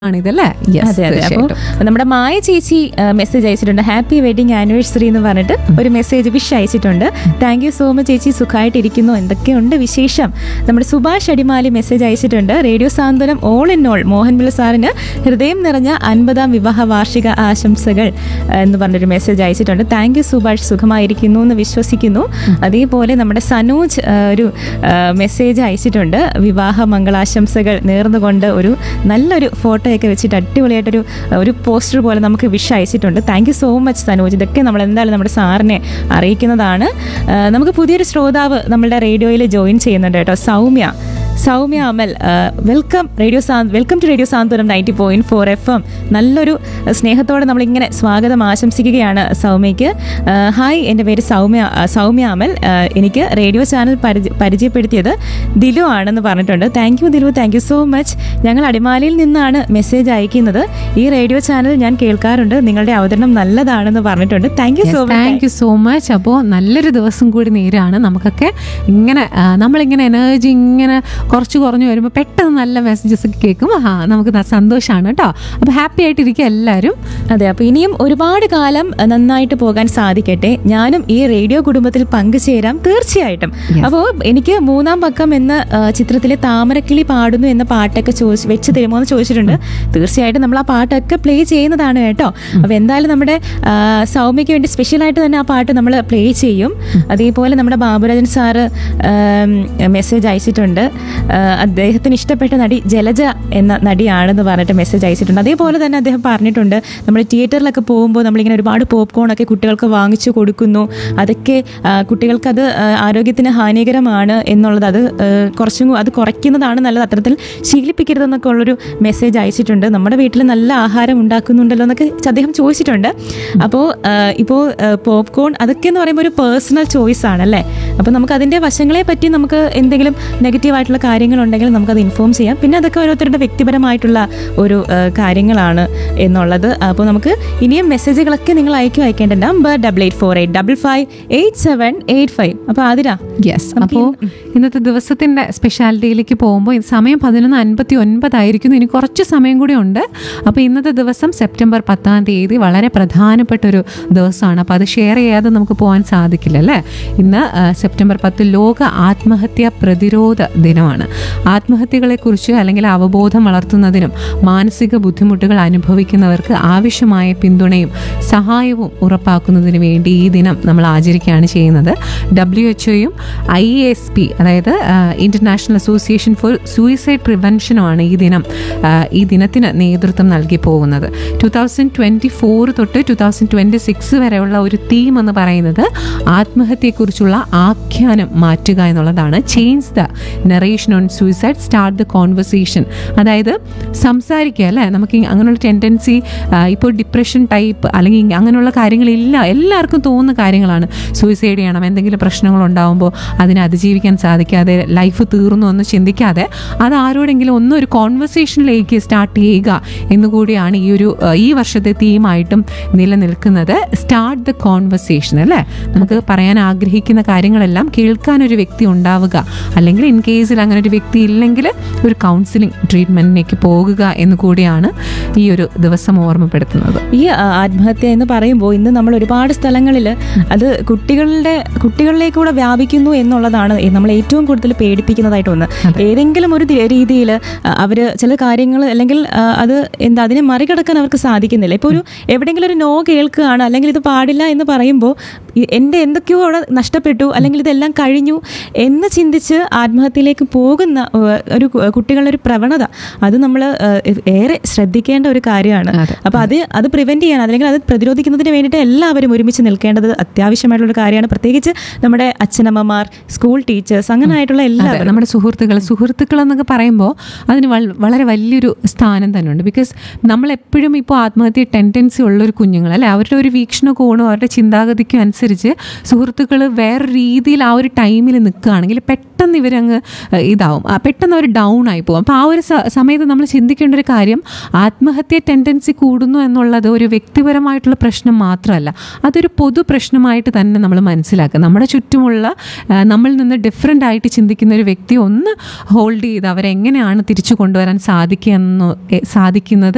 ആണിതല്ലേ Yes, അതെ അതെ അപ്പോൾ തീർച്ചയായിട്ടും. നമ്മുടെ മായ ചേച്ചി മെസ്സേജ് അയച്ചിട്ടുണ്ട് ഹാപ്പി വെഡിങ് ആനിവേഴ്സറി എന്ന് പറഞ്ഞിട്ട് ഒരു മെസ്സേജ് വിഷ് അയച്ചിട്ടുണ്ട് താങ്ക് യു സോ മച്ച് ചേച്ചി സുഖമായിട്ടിരിക്കുന്നു എന്തൊക്കെയുണ്ട് വിശേഷം നമ്മുടെ സുഭാഷ് അടിമാലി മെസ്സേജ് അയച്ചിട്ടുണ്ട് radio Santhwanam all in all Mohan Pillai സാറിന് ഹൃദയം നിറഞ്ഞ അൻപതാം വിവാഹ വാർഷിക ആശംസകൾ ആ, എന്ന് പറഞ്ഞൊരു മെസ്സേജ് അയച്ചിട്ടുണ്ട് താങ്ക് യു സുഭാഷ് സുഖമായിരിക്കുന്നു എന്ന് വിശ്വസിക്കുന്നു അതേപോലെ നമ്മുടെ സനോജ് ആ, ഒരു മെസ്സേജ് അയച്ചിട്ടുണ്ട് വിവാഹ മംഗളാശംസകൾ നേർന്നുകൊണ്ട് ഒരു നല്ലൊരു ഫോട്ടോയൊക്കെ വെച്ചിട്ട് അടിപൊളിയായിട്ടൊരു ഒരു പോസ്റ്റർ പോലെ നമുക്ക് വിഷ് അയച്ചിട്ടുണ്ട് thank you so much Sanoj ഇതൊക്കെ നമ്മൾ എന്തായാലും നമ്മുടെ സാറിനെ അറിയിക്കുന്നതാണ് ആ, നമുക്ക് പുതിയൊരു ശ്രോതാവ് നമ്മളുടെ റേഡിയോയിൽ ജോയിൻ ചെയ്യുന്നുണ്ട് കേട്ടോ സൗമ്യ സൗമ്യ അമൽ വെൽക്കം റേഡിയോ സാ welcome to radio Santhwanam ninety point four F M നല്ലൊരു സ്നേഹത്തോടെ നമ്മളിങ്ങനെ സ്വാഗതം ആശംസിക്കുകയാണ് സൗമ്യയ്ക്ക് ആ, ഹായ് എൻ്റെ പേര് സൗമ്യ ആ, സൗമ്യ അമൽ ആ, എനിക്ക് റേഡിയോ ചാനൽ പരിചയ- പരിചയപ്പെടുത്തിയത് ദിലു ആണെന്ന് പറഞ്ഞിട്ടുണ്ട് thank you Dilu thank you so much ഞങ്ങൾ അടിമാലിയിൽ നിന്നാണ് മെസ്സേജ് അയക്കുന്നത് ഈ റേഡിയോ ചാനൽ ഞാൻ കേൾക്കാറുണ്ട് നിങ്ങളുടെ അവതരണം നല്ലതാണെന്ന് പറഞ്ഞിട്ടുണ്ട് thank you so much thank you so much അപ്പോൾ നല്ലൊരു ദിവസം കൂടി നേരാണ് നമുക്കൊക്കെ ഇങ്ങനെ ആ, നമ്മളിങ്ങനെ എനർജി ഇങ്ങനെ കുറച്ച് കുറഞ്ഞു വരുമ്പോൾ പെട്ടെന്ന് നല്ല മെസ്സേജസ് ഒക്കെ കേൾക്കും ആ നമുക്ക് ന- സന്തോഷമാണ് കേട്ടോ അപ്പോൾ ഹാപ്പി ആയിട്ടിരിക്കുക എല്ലാവരും അതെ അപ്പൊ ഇനിയും ഒരുപാട് കാലം അഹ്, നന്നായിട്ട് പോകാൻ സാധിക്കട്ടെ ഞാനും ഈ റേഡിയോ കുടുംബത്തിൽ പങ്കുചേരാം തീർച്ചയായിട്ടും Yes. അപ്പോൾ എനിക്ക് മൂന്നാം പക്കം എന്ന അഹ്, ചിത്രത്തിലെ താമരക്കിളി പാടുന്നു എന്ന പാട്ടൊക്കെ ചോദിച്ച് വെച്ച് തരുമോ എന്ന് ചോദിച്ചിട്ടുണ്ട് തീർച്ചയായിട്ടും നമ്മൾ ആ പാട്ടൊക്കെ പ്ലേ ചെയ്യുന്നതാണ് കേട്ടോ അപ്പോൾ എന്തായാലും നമ്മുടെ ആ, സൗമ്യയ്ക്ക് വേണ്ടി സ്പെഷ്യലായിട്ട് തന്നെ ആ പാട്ട് നമ്മൾ പ്ലേ ചെയ്യും അതേപോലെ നമ്മുടെ ബാബുരാജൻ സാറ് മെസ്സേജ് അയച്ചിട്ടുണ്ട് ആ, അദ്ദേഹത്തിന് ഇഷ്ടപ്പെട്ട നടി ജലജ എന്ന നടിയാണെന്ന് പറഞ്ഞിട്ട് മെസ്സേജ് അയച്ചിട്ടുണ്ട് അതേപോലെ തന്നെ അദ്ദേഹം പറഞ്ഞിട്ടുണ്ട് നമ്മൾ തിയേറ്ററിലൊക്കെ പോകുമ്പോൾ നമ്മളിങ്ങനെ ഒരുപാട് പോപ്കോൺ ഒക്കെ കുട്ടികൾക്ക് വാങ്ങിച്ചു കൊടുക്കുന്നു അതൊക്കെ ആ, കുട്ടികൾക്കത് ആ, ആരോഗ്യത്തിന് ഹാനികരമാണ് എന്നുള്ളത് അത് ആ, കുറച്ചും കൂ- അത് കുറയ്ക്കുന്നതാണ് നല്ലത് അത്തരത്തിൽ ശീലിപ്പിക്കരുതെന്നൊക്കെ ഉള്ളൊരു മെസ്സേജ് അയച്ചിട്ടുണ്ട് നമ്മുടെ വീട്ടിൽ നല്ല ആഹാരം ഉണ്ടാക്കുന്നുണ്ടല്ലോ എന്നൊക്കെ അദ്ദേഹം ചോദിച്ചിട്ടുണ്ട് അപ്പോൾ ഇപ്പോൾ പോപ്കോൺ അതൊക്കെ എന്ന് പറയുമ്പോൾ ഒരു പേഴ്സണൽ ചോയ്സ് ആണ് അല്ലേ അപ്പോൾ നമുക്ക് അതിൻ്റെ വശങ്ങളെ പറ്റി നമുക്ക് എന്തെങ്കിലും നെഗറ്റീവായിട്ടുള്ള കാര്യങ്ങളുണ്ടെങ്കിൽ നമുക്കത് ഇൻഫോം ചെയ്യാം പിന്നെ അതൊക്കെ ഓരോരുത്തരുടെ വ്യക്തിപരമായിട്ടുള്ള ഒരു ആ, കാര്യങ്ങളാണ് എന്നുള്ളത് അപ്പോൾ നമുക്ക് ഇനിയും മെസ്സേജുകളൊക്കെ നിങ്ങൾ അയക്കും അയക്കേണ്ട number double eight four eight double five eight seven eight five അപ്പോൾ ആതിര യെസ് അപ്പോൾ ഇന്നത്തെ ദിവസത്തിന്റെ സ്പെഷ്യാലിറ്റിയിലേക്ക് പോകുമ്പോൾ ഇത് സമയം പതിനൊന്ന് അൻപത്തി ഒൻപതായിരിക്കുന്നു ഇനി കുറച്ച് സമയം കൂടി ഉണ്ട് അപ്പോൾ ഇന്നത്തെ ദിവസം സെപ്റ്റംബർ പത്താം തീയതി വളരെ പ്രധാനപ്പെട്ട ഒരു ദിവസമാണ് അപ്പോൾ അത് ഷെയർ ചെയ്യാതെ നമുക്ക് പോകാൻ സാധിക്കില്ല അല്ലേ ഇന്ന് ആ, സെപ്റ്റംബർ പത്ത് ലോക ആത്മഹത്യാ പ്രതിരോധ ദിനമാണ് ആത്മഹത്യകളെക്കുറിച്ച് അല്ലെങ്കിൽ അവബോധം വളർത്തുന്നതിനും മാനസിക ബുദ്ധിമുട്ടുകൾ അനുഭവിക്കുന്നവർക്ക് ആവശ്യമായ പിന്തുണയും സഹായവും ഉറപ്പാക്കുന്നതിന് വേണ്ടി ഈ ദിനം നമ്മൾ ആചരിക്കുകയാണ് ചെയ്യുന്നത് ഡബ്ല്യു എച്ച്ഒയും ഐ എസ് പി അതായത് ഇന്റർനാഷണൽ അസോസിയേഷൻ ഫോർ സൂയിസൈഡ് പ്രിവെൻഷനുമാണ് ഈ ദിനം ആ, ഈ ദിനത്തിന് നേതൃത്വം നൽകി പോകുന്നത് ടു തൗസൻഡ് ട്വൻറ്റി ഫോർ തൊട്ട് ടു തൗസൻഡ് ട്വൻറ്റി സിക്സ് വരെയുള്ള ഒരു തീം എന്ന് പറയുന്നത് ആത്മഹത്യയെക്കുറിച്ചുള്ള ആഖ്യാനം മാറ്റുക എന്നുള്ളതാണ് change the narration on suicide start the conversation അതായത് സംസാരിക്കുക അല്ലേ നമുക്ക് ഈ അങ്ങനെയുള്ള ടെൻഡൻസി ഇപ്പോൾ ഡിപ്രഷൻ ടൈപ്പ് അല്ലെങ്കിൽ ഇങ്ങ- അങ്ങനെയുള്ള കാര്യങ്ങളില്ല എല്ലാവർക്കും തോന്നുന്ന കാര്യങ്ങളാണ് സൂയിസൈഡ് ചെയ്യണം എന്തെങ്കിലും പ്രശ്നങ്ങൾ ഉണ്ടാകുമ്പോൾ അതിനെ അതിജീവിക്കാൻ സാധിക്കാതെ ലൈഫ് തീർന്നു എന്ന് ചിന്തിക്കാതെ അത് ആരോടെങ്കിലും ഒന്ന് ഒരു കോൺവെർസേഷനിലേക്ക് സ്റ്റാർട്ട് ചെയ്യുക എന്നുകൂടിയാണ് ഈ ഒരു ആ, ഈ വർഷത്തെ തീമായിട്ടും നിലനിൽക്കുന്നത് സ്റ്റാർട്ട് ദ കോൺവെർസേഷൻ അല്ലേ നമുക്ക് പറയാൻ ആഗ്രഹിക്കുന്ന കാര്യങ്ങളെല്ലാം കേൾക്കാൻ ഒരു വ്യക്തി ഉണ്ടാവുക അല്ലെങ്കിൽ ഇൻ കേസിൽ അങ്ങനെ ഒരു വ്യക്തി ഇല്ലെങ്കിൽ ഒരു കൗൺസിലിംഗ് ട്രീറ്റ്മെന്റിലേക്ക് പോകുക എന്ന് കൂടിയാണ് ഈ ഒരു ദിവസം ഓർമ്മപ്പെടുത്തുന്നത് ഈ ആ, ആത്മഹത്യ എന്ന് പറയുമ്പോൾ ഇന്ന് നമ്മൾ ഒരുപാട് സ്ഥലങ്ങളിൽ അത് കുട്ടികളുടെ കുട്ടികളിലേക്കൂടെ വ്യാപിക്കുന്നു എന്നുള്ളതാണ് നമ്മൾ ഏറ്റവും കൂടുതൽ പേടിപ്പിക്കുന്നതായിട്ട് ഒന്ന് ഏതെങ്കിലും ഒരു രീതിയിൽ അവർ ചില കാര്യങ്ങൾ അല്ലെങ്കിൽ ആ, അത് എന്താ അതിനെ മറികടക്കാൻ അവർക്ക് സാധിക്കുന്നില്ല ഇപ്പോൾ ഒരു എവിടെയെങ്കിലും ഒരു നോ കേൾക്കുകയാണ് അല്ലെങ്കിൽ ഇത് പാടില്ല എന്ന് പറയുമ്പോൾ ഈ- എൻ്റെ എന്തൊക്കെയോ അവിടെ നഷ്ടപ്പെട്ടു അല്ലെങ്കിൽ ഇതെല്ലാം കഴിഞ്ഞു എന്ന് ചിന്തിച്ച് ആത്മഹത്യയിലേക്ക് പോകുന്ന ഏഹ്, ഒരു കു- കുട്ടികളുടെ ഒരു പ്രവണത അത് നമ്മൾ ഏറെ ശ്രദ്ധിക്കേണ്ട ഒരു കാര്യമാണ് അതെ. അപ്പോൾ അത് അത് പ്രിവെന്റ് ചെയ്യാൻ അല്ലെങ്കിൽ അത് പ്രതിരോധിക്കുന്നതിന് വേണ്ടിയിട്ട് എല്ലാവരും ഒരുമിച്ച് നിൽക്കേണ്ടത് അത്യാവശ്യമായിട്ടുള്ള ഒരു കാര്യമാണ് പ്രത്യേകിച്ച് നമ്മുടെ അച്ഛനമ്മമാർ സ്കൂൾ ടീച്ചേഴ്സ് അങ്ങനെ ആയിട്ടുള്ള അതെ എല്ലാവരും നമ്മുടെ സുഹൃത്തുക്കൾ സുഹൃത്തുക്കൾ എന്നൊക്കെ പറയുമ്പോൾ അതിന് വൾ- വളരെ വലിയൊരു സ്ഥാനം തന്നെയുണ്ട് ബിക്കോസ് നമ്മളെപ്പോഴും ഇപ്പോൾ ആത്മഹത്യ ടെൻഡൻസി ഉള്ള ഒരു കുഞ്ഞുങ്ങൾ അല്ലെ അവരുടെ ഒരു വീക്ഷണകോണും അവരുടെ ചിന്താഗതിക്കും അനുസരിച്ച് സുഹൃത്തുക്കൾ വേറെ രീതിയിൽ ആ ഒരു ടൈമിൽ നിൽക്കുകയാണെങ്കിൽ പെട്ടെന്ന് ഇവരങ്ങ് ഏഹ്, ഇതാവും ആ, പെട്ടെന്ന് അവർ ഡൗൺ ആയി പോകും അപ്പോൾ ആ ഒരു സ- സമയത്ത് നമ്മൾ ചിന്തിക്കേണ്ട ഒരു കാര്യം ആത്മഹത്യ ടെൻഡൻസി കൂടുന്നു എന്നുള്ളത് ഒരു വ്യക്തിപരമായിട്ടുള്ള പ്രശ്നം മാത്രമല്ല അതൊരു പൊതു പ്രശ്നമായിട്ട് തന്നെ നമ്മൾ മനസ്സിലാക്കുക നമ്മുടെ ചുറ്റുമുള്ള ആ, നമ്മളിൽ നിന്ന് ഡിഫറെൻ്റ് ആയിട്ട് ചിന്തിക്കുന്ന ഒരു വ്യക്തി ഒന്ന് ഹോൾഡ് ചെയ്ത് അവരെങ്ങനെയാണ് തിരിച്ചു കൊണ്ടുവരാൻ സാധിക്കുക എന്ന് സാധിക്കുന്നത്